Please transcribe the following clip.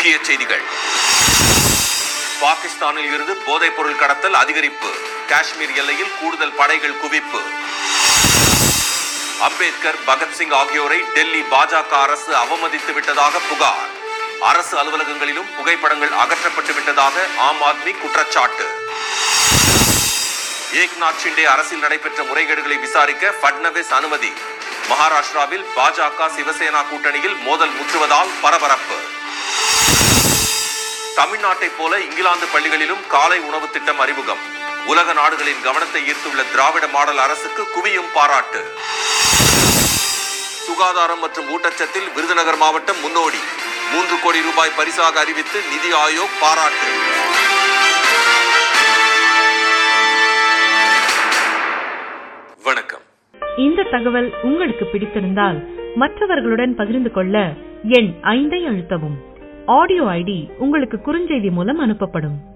முக்கிய செய்திகள் பாகிஸ்தானில் இருந்து போதைப் பொருள் கடத்தல் அதிகரிப்பு காஷ்மீர் எல்லையில் கூடுதல் படைகள் குவிப்பு அம்பேத்கர் பகத்சிங் ஆகியோரை டெல்லி பாஜக அரசு அவமதித்து விட்டதாக புகார் அரசு அலுவலகங்களிலும் புகைப்படங்கள் அகற்றப்பட்டு விட்டதாக ஆம் ஆத்மி குற்றச்சாட்டு ஏக்நாத் ஷிண்டே அரசில் நடைபெற்ற முறைகேடுகளை விசாரிக்க ஃபட்னவிஸ் அனுமதி மகாராஷ்டிராவில் பாஜக சிவசேனா கூட்டணியில் மோதல் முற்றுவதால் பரபரப்பு தமிழ்நாட்டைப் போல இங்கிலாந்து பள்ளிகளிலும் காலை உணவு திட்டம் அறிமுகம் உலக நாடுகளின் கவனத்தை ஈர்த்துள்ள திராவிட மாடல் அரசுக்கு குவியும் பாராட்டு சுகாதாரம் மற்றும் ஊட்டச்சத்தில் விருதுநகர் மாவட்டம் முன்னோடி மூன்று கோடி ரூபாய் பரிசாக அறிவித்து நிதி ஆயோக் பாராட்டு வணக்கம் இந்த தகவல் உங்களுக்கு பிடித்திருந்தால் மற்றவர்களுடன் பகிர்ந்து கொள்ள எண் ஐந்தை அழுத்தவும் ஆடியோ ஐடி உங்களுக்கு குறுஞ்செய்தி மூலம் அனுப்பப்படும்